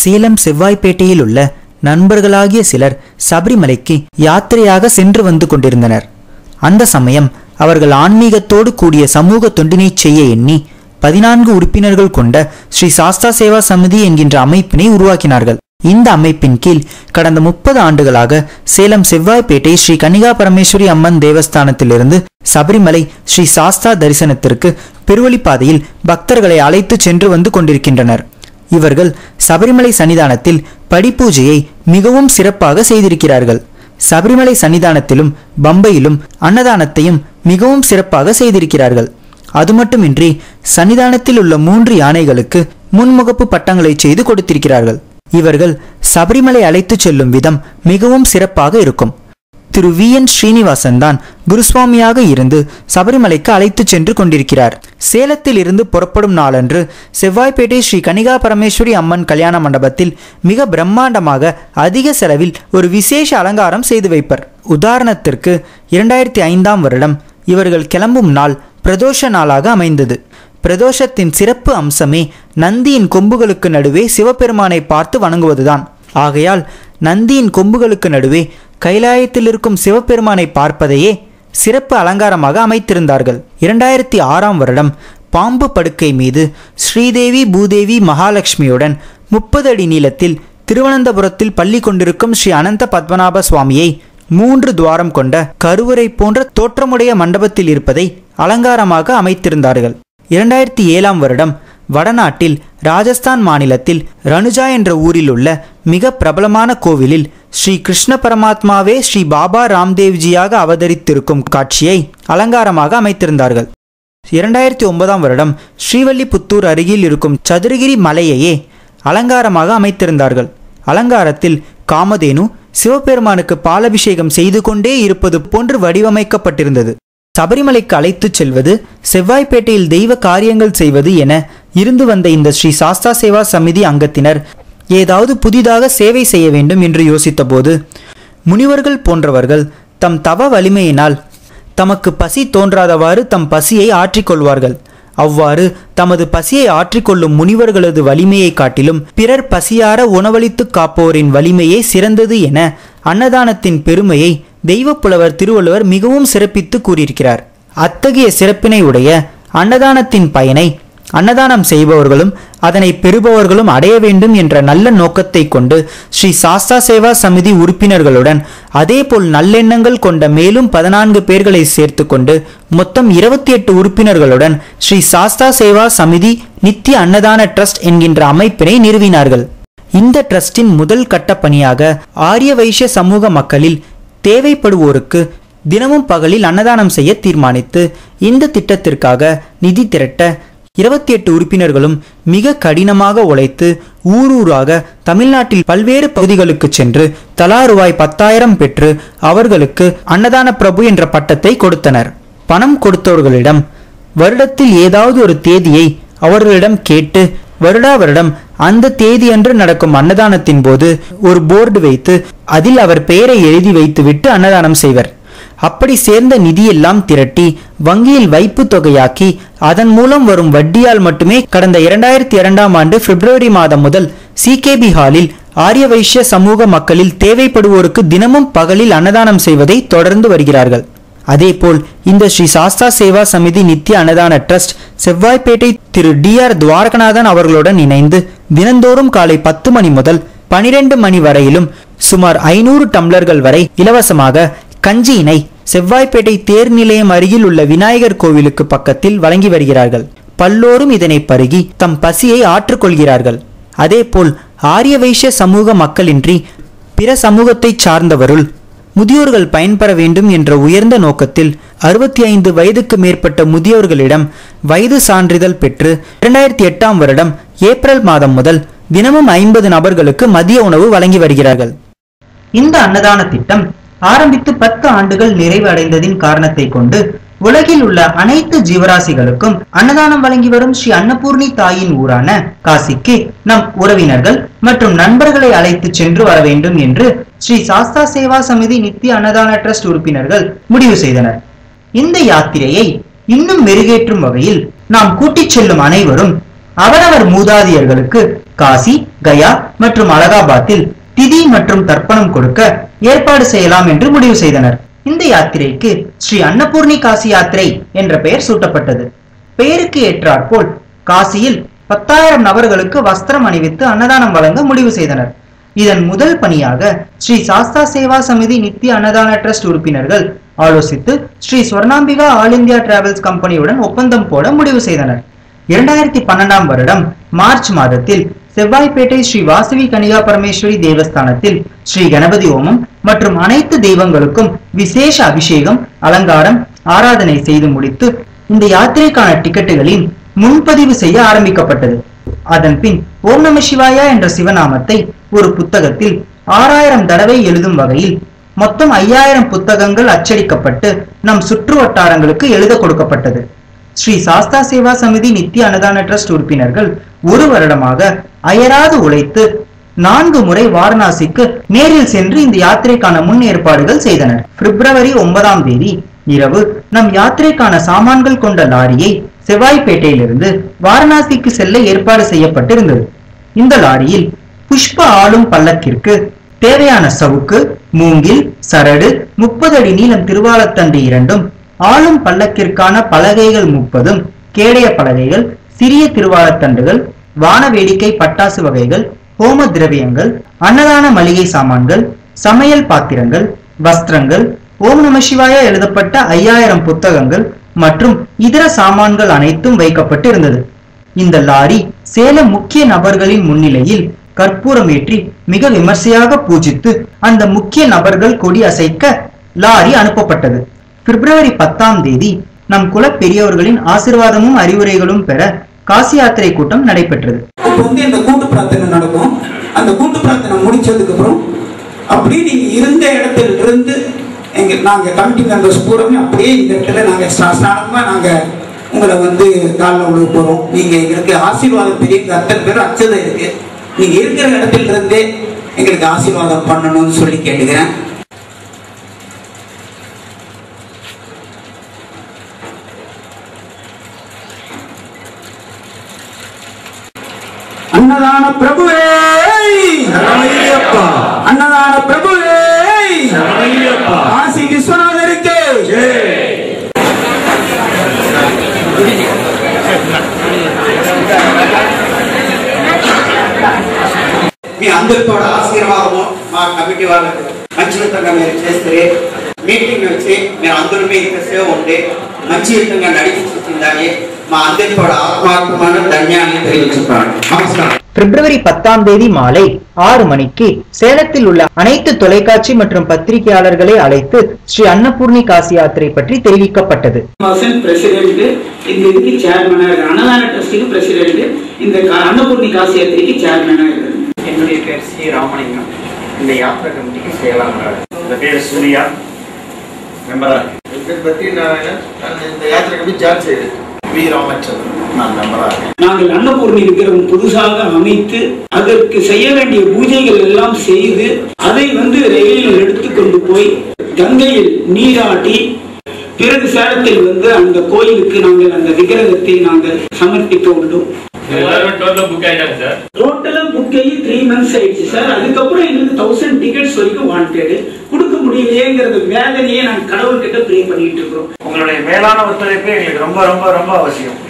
சேலம் செவ்வாய்ப்பேட்டையில் உள்ள நண்பர்களாகிய சிலர் சபரிமலைக்கு யாத்திரையாக சென்று வந்து கொண்டிருந்தனர் அந்த சமயம் அவர்கள் ஆன்மீகத்தோடு கூடிய சமூக தொண்டினை செய்ய எண்ணி பதினான்கு உறுப்பினர்கள் கொண்ட ஸ்ரீ சாஸ்தா சேவா சமிதி என்கின்ற அமைப்பினை உருவாக்கினார்கள் இந்த அமைப்பின் கீழ் கடந்த முப்பது ஆண்டுகளாக சேலம் செவ்வாய்ப்பேட்டை ஸ்ரீ கன்னிகா பரமேஸ்வரி அம்மன் தேவஸ்தானத்திலிருந்து சபரிமலை ஸ்ரீ சாஸ்தா தரிசனத்திற்கு பெருவழிப்பாதையில் பக்தர்களை அழைத்து சென்று வந்து கொண்டிருக்கின்றனர் இவர்கள் சபரிமலை சன்னிதானத்தில் படிப்பூஜையை மிகவும் சிறப்பாக செய்திருக்கிறார்கள் சபரிமலை சன்னிதானத்திலும் பம்பையிலும் அன்னதானத்தையும் மிகவும் சிறப்பாக செய்திருக்கிறார்கள் அது மட்டுமின்றி சன்னிதானத்தில் உள்ள மூன்று யானைகளுக்கு முன்முகப்பு பட்டங்களை செய்து கொடுத்திருக்கிறார்கள் இவர்கள் சபரிமலை அழைத்துச் செல்லும் விதம் மிகவும் சிறப்பாக இருக்கும் திரு வி என் ஸ்ரீனிவாசன் தான் குருசுவாமியாக இருந்து சபரிமலைக்கு அழைத்துச் சென்று கொண்டிருக்கிறார் சேலத்தில் இருந்து புறப்படும் நாளன்று செவ்வாய்ப்பேட்டை ஸ்ரீ கனிகா பரமேஸ்வரி அம்மன் கல்யாண மண்டபத்தில் மிக பிரம்மாண்டமாக அதிக செலவில் ஒரு விசேஷ அலங்காரம் செய்து வைப்பர் உதாரணத்திற்கு இரண்டாயிரத்தி ஐந்தாம் வருடம் இவர்கள் கிளம்பும் நாள் பிரதோஷ நாளாக அமைந்தது பிரதோஷத்தின் சிறப்பு அம்சமே நந்தியின் கொம்புகளுக்கு நடுவே சிவபெருமானை பார்த்து வணங்குவதுதான் ஆகையால் நந்தியின் கொம்புகளுக்கு நடுவே கைலாயத்தில் இருக்கும் சிவபெருமானை பார்ப்பதையே சிறப்பு அலங்காரமாக அமைத்திருந்தார்கள் இரண்டாயிரத்தி ஆறாம் வருடம் பாம்பு படுக்கை மீது ஸ்ரீதேவி பூதேவி மகாலட்சுமியுடன் முப்பது அடி நீளத்தில் திருவனந்தபுரத்தில் பள்ளி கொண்டிருக்கும் ஸ்ரீ அனந்த பத்மநாப சுவாமியை மூன்று துவாரம் கொண்ட கருவறை போன்ற தோற்றமுடைய மண்டபத்தில் இருப்பதை அலங்காரமாக அமைத்திருந்தார்கள் இரண்டாயிரத்தி ஏழாம் வருடம் வடநாட்டில் ராஜஸ்தான் மாநிலத்தில் ரனுஜா என்ற ஊரில் உள்ள மிக பிரபலமான கோவிலில் ஸ்ரீ கிருஷ்ண பரமாத்மாவே ஸ்ரீ பாபா ராம்தேவ்ஜியாக அவதரித்திருக்கும் காட்சியை அலங்காரமாக அமைத்திருந்தார்கள் இரண்டாயிரத்தி ஒன்பதாம் வருடம் ஸ்ரீவல்லிபுத்தூர் அருகில் இருக்கும் சதுரகிரி மலையையே அலங்காரமாக அமைத்திருந்தார்கள் அலங்காரத்தில் காமதேனு சிவபெருமானுக்கு பாலபிஷேகம் செய்து கொண்டே இருப்பது போன்று வடிவமைக்கப்பட்டிருந்தது சபரிமலைக்கு அழைத்துச் செல்வது செவ்வாய்ப்பேட்டையில் தெய்வ காரியங்கள் செய்வது என இருந்து வந்த இந்த ஸ்ரீ சாஸ்தா சேவா சமிதி அங்கத்தினர் ஏதாவது புதிதாக சேவை செய்ய வேண்டும் என்று யோசித்தபோது முனிவர்கள் போன்றவர்கள் தம் தவ வலிமையினால் தமக்கு பசி தோன்றாதவாறு தம் பசியை ஆற்றிக்கொள்வார்கள் அவ்வாறு தமது பசியை ஆற்றிக்கொள்ளும் முனிவர்களது வலிமையை காட்டிலும் பிறர் பசியார உணவளித்துக் காப்போரின் வலிமையே சிறந்தது என அன்னதானத்தின் பெருமையை தெய்வப்புலவர் திருவள்ளுவர் மிகவும் சிறப்பித்து கூறியிருக்கிறார் அத்தகைய சிறப்பினை உடைய அன்னதானத்தின் பயனை அன்னதானம் செய்பவர்களும் அதனை பெறுபவர்களும் அடைய வேண்டும் என்ற நல்ல நோக்கத்தை கொண்டு ஸ்ரீ சாஸ்தா சேவா சமிதி உறுப்பினர்களுடன் அதேபோல் நல்லெண்ணங்கள் கொண்ட மேலும் பதினான்கு பேர்களை சேர்த்து கொண்டு மொத்தம் இருபத்தி எட்டு உறுப்பினர்களுடன் ஸ்ரீ சாஸ்தா சேவா சமிதி நித்திய அன்னதான ட்ரஸ்ட் என்கின்ற அமைப்பினை நிறுவினார்கள் இந்த ட்ரஸ்டின் முதல் கட்ட பணியாக ஆரிய வைஷ்ய சமூக மக்களில் தேவைப்படுவோருக்கு தினமும் பகலில் அன்னதானம் செய்ய தீர்மானித்து இந்த திட்டத்திற்காக நிதி திரட்ட இருபத்தி எட்டு உறுப்பினர்களும் மிக கடினமாக உழைத்து ஊரூராக தமிழ்நாட்டில் பல்வேறு பகுதிகளுக்கு சென்று தலா ரூபாய் பத்தாயிரம் பெற்று அவர்களுக்கு அன்னதான பிரபு என்ற பட்டத்தை கொடுத்தனர் பணம் கொடுத்தவர்களிடம் வருடத்தில் ஏதாவது ஒரு தேதியை அவர்களிடம் கேட்டு வருடா வருடம் அந்த தேதியன்று நடக்கும் அன்னதானத்தின் போது ஒரு போர்டு வைத்து அதில் அவர் பெயரை எழுதி வைத்துவிட்டு அன்னதானம் செய்வர் அப்படி சேர்ந்த நிதியெல்லாம் திரட்டி வங்கியில் வைப்பு தொகையாக்கி அதன் மூலம் வரும் வட்டியால் மட்டுமே கடந்த இரண்டாயிரத்தி இரண்டாம் ஆண்டு பிப்ரவரி மாதம் முதல் சிகேபி ஹாலில் ஆரிய வைஷ்ய சமூக மக்களில் தேவைப்படுவோருக்கு தினமும் பகலில் அன்னதானம் செய்வதை தொடர்ந்து வருகிறார்கள் அதேபோல் இந்த Sri Sastha Seva Samithi Nithya Annadhana trust Sevvaipettai Thiru T R Dwarakanathan அவர்களுடன் இணைந்து தினந்தோறும் காலை பத்து மணி முதல் பனிரெண்டு மணி வரையிலும் சுமார் ஐநூறு டம்ளர்கள் வரை இலவசமாக கஞ்சியினை செவ்வாய்ப்பேட்டை தேர் நிலையம் அருகில் உள்ள விநாயகர் கோவிலுக்கு பக்கத்தில் வழங்கி வருகிறார்கள் பல்லோரும் இதனை பருகி தம் பசியை ஆற்றுக்கொள்கிறார்கள் அதேபோல் ஆரிய வைஷ்ய சமூக மக்களின்றி பிற சமூகத்தைச் சார்ந்தவருள் முதியோர்கள் பயன்பெற வேண்டும் என்ற உயர்ந்த நோக்கத்தில் அறுபத்தி ஐந்து வயதுக்கு மேற்பட்ட முதியோர்களிடம் வயது சான்றிதழ் பெற்று இரண்டாயிரத்தி எட்டாம் வருடம் ஏப்ரல் மாதம் முதல் தினமும் ஐம்பது நபர்களுக்கு மதிய உணவு வழங்கி வருகிறார்கள் இந்த அன்னதான திட்டம் ஆரம்பித்து பத்து ஆண்டுகள் நிறைவு அடைந்ததின் காரணத்தை கொண்டு உலகில் உள்ள அனைத்து ஜீவராசிகளுக்கும் அன்னதானம் வழங்கி வரும் ஸ்ரீ அன்னபூர்ணி தாயின் ஊரான காசிக்கு நம் உறவினர்கள் மற்றும் நண்பர்களை அழைத்து சென்று வர வேண்டும் என்று ஸ்ரீ சாஸ்தா சேவா சமிதி நித்திய அன்னதான ட்ரஸ்ட் உறுப்பினர்கள் முடிவு செய்தனர் இந்த யாத்திரையை இன்னும் மெருகேற்றும் வகையில் நாம் கூட்டிச் செல்லும் அனைவரும் அவரவர் மூதாதையர்களுக்கு காசி கயா மற்றும் அலகாபாத்தில் திதி மற்றும் தர்ப்பணம் கொடுக்க ஏற்பாடு செய்யலாம் என்று முடிவு செய்தனர் இந்த யாத்திரைக்கு ஸ்ரீ அன்னபூர்ணி காசி யாத்திரை என்ற பெயர் சூட்டப்பட்டது பெயருக்கு ஏற்றாற்போல் காசியில் பத்தாயிரம் நபர்களுக்கு வஸ்திரம் அணிவித்து அன்னதானம் வழங்க முடிவு செய்தனர் இதன் முதல் பணியாக ஸ்ரீ சாஸ்தா சேவா சமிதி நித்திய அன்னதான ட்ரஸ்ட் உறுப்பினர்கள் ஆலோசித்து Sri Swarnambika all India travels கம்பெனியுடன் ஒப்பந்தம் போட முடிவு செய்தனர் இரண்டாயிரத்தி பன்னெண்டாம் வருடம் மார்ச் மாதத்தில் செவ்வாய்ப்பேட்டை ஸ்ரீ வாசவி கனிகா பரமேஸ்வரி தேவஸ்தானத்தில் ஸ்ரீ கணபதி ஹோமம் மற்றும் அனைத்து தெய்வங்களுக்கும் விசேஷ அபிஷேகம் அலங்காரம் ஆராதனை செய்து முடித்து இந்த யாத்திரைக்கான டிக்கெட்டுகளின் முன்பதிவு செய்ய ஆரம்பிக்கப்பட்டது அதன் பின் ஓம் நம சிவாயா என்ற சிவநாமத்தை ஒரு புத்தகத்தில் ஆறாயிரம் தடவை எழுதும் வகையில் மொத்தம் ஐயாயிரம் புத்தகங்கள் அச்சடிக்கப்பட்டு நம் சுற்று வட்டாரங்களுக்கு எழுத கொடுக்கப்பட்டது ஸ்ரீ சாஸ்தா சேவா சமிதி நித்திய அன்னதான ட்ரஸ்ட் உறுப்பினர்கள் ஒரு வருடமாக அயராது உழைத்து நான்கு முறை வாரணாசிக்கு நேரில் சென்று இந்த யாத்திரைக்கான முன் ஏற்பாடுகள் செய்தனர் பிப்ரவரி ஒன்பதாம் தேதி இரவு நம் யாத்திரைக்கான சாமான்கள் கொண்ட லாரியை செவ்வாய்ப்பேட்டையிலிருந்து வாரணாசிக்கு செல்ல ஏற்பாடு செய்யப்பட்டிருந்தது இந்த லாரியில் புஷ்ப ஆளும் பல்லக்கிற்கு தேவையான சவுக்கு மூங்கில் சரடு முப்பது அடி நீளம் திருவாலத்தண்டு இரண்டும் ஆளும் பல்லக்கிற்கான பலகைகள் முப்பதும் கேடய பலகைகள் சிறிய திருவாலத்தண்டுகள் வான வேடிக்கை பட்டாசு வகைகள் ஹோம திரவியங்கள் அன்னதான மளிகை சாமான்கள் சமையல் பாத்திரங்கள் வஸ்திரங்கள் ஓம் நம சிவாய எழுதப்பட்ட ஐயாயிரம் புத்தகங்கள் மற்றும் இதர சாமான்கள் அனைத்தும் வைக்கப்பட்டு இருந்தது இந்த லாரி சேலம் முக்கிய நபர்களின் முன்னிலையில் கற்பூரம் ஏற்றி மிக விமர்சையாக பூஜித்து அந்த முக்கிய நபர்கள் கொடி அசைக்க லாரி அனுப்பப்பட்டது பிப்ரவரி பத்தாம் தேதி நம் குல பெரியவர்களின் ஆசிர்வாதமும் அறிவுரைகளும் பெற காசி யாத்திரை கூட்டம் நடைபெற்றது இப்போ வந்து இந்த கூட்டு பிரார்த்தனை நடக்கும் அந்த கூட்டு பிரார்த்தனை முடிச்சதுக்கு அப்புறம் அப்படியே நீங்க இருந்த இடத்துல இருந்து எங்க நாங்க கமிட்டி மெம்பர்ஸ் பூராமே அப்படியே இந்த இடத்துல நாங்க ஸ்நா- ஸ்நானமா நாங்க உங்களை வந்து காலில் விழுக போறோம் நீங்க எங்களுக்கு ஆசீர்வாதம் பெரிய அத்தனை பேர் அச்சதை இருக்கு நீங்க இருக்கிற இடத்துல இருந்தே எங்களுக்கு ஆசீர்வாதம் பண்ணணும்னு சொல்லி கேட்டுக்கிறேன் அன்னதான பிரபுவே சரணையப்பா அன்னதான பிரபுவே சரணையப்பா காசி விஸ்வநாதருக்கு మీ అందరితో ఆశీర్వాదము మా కమిటీ వాళ్ళకు మంచి విధంగా మీరు చేస్తే మీటింగ్ వచ్చి మీరు అందరూ మీ సేవ ఉండి మంచి విధంగా నడిపించుతుందని మా అందరితో ఆత్మాత్మైన ధన్యాన్ని తెలియజేస్తున్నాను నమస్కారం பிப்ரவரி பத்தாம் தேதி மாலை ஆறு மணிக்கு சேலத்தில் உள்ள அனைத்து தொலைக்காட்சி மற்றும் பத்திரிகையாளர்களை அழைத்து ஸ்ரீ அன்னபூர்ணி காசி யாத்திரை பற்றி தெரிவிக்கப்பட்டது வாசன் பிரசிடென்ட் இந்த இதுக்கு சேர்மனா இருக்கு அன்னதான ட்ரஸ்டுக்கு பிரசிடென்ட் இந்த கா- அன்னபூர்ணி காசி யாத்திரைக்கு சேர்மனா இருக்கு என்னுடைய பேர் சி ராமலிங்கம் இந்த யாத்திரை கமிட்டிக்கு செயலாளர் இந்த பேர் சூர்யா மெம்பரா என் பேர் பத்தி நாராயணன் நான் இந்த யாத்திரை கமிட்டி ஜார்ஜ் வி ராமச்சந்திரன் நான் மெம்பரா இருக்கேன் நாங்கள் அன்னபூர்ணி விக்கிரகம் புதுசாக அமைத்து அதற்கு செய்ய வேண்டிய பூஜைகள் எல்லாம் செய்து அதை வந்து ரயிலில் எடுத்து கொண்டு போய் கங்கையில் நீராட்டி பிறகு சேலத்தில் வந்து அந்த கோயிலுக்கு நாங்கள் அந்த விக்கிரகத்தை நாங்கள் சமர்ப்பிக்க உள்ளோம் எல்லாரும் டோட்டல் புக் ஆயிட்டாங்க சார் டோட்டலா புக் ஆகி த்ரீ மந்த்ஸ் ஆயிடுச்சு சார் அதுக்கப்புறம் எங்களுக்கு தௌசண்ட் டிக்கெட்ஸ் வரைக்கும் வாண்டடு கொடுக்க முடியலையேங்கிறது வேதனையே நாங்கள் கடவுள்கிட்ட ப்ரே பண்ணிட்டு இருக்கிறோம் உங்களுடைய மேலான ஒத்துழைப்பு எங்களுக்கு ரொம்ப ரொம்ப ரொம்ப அவசியம்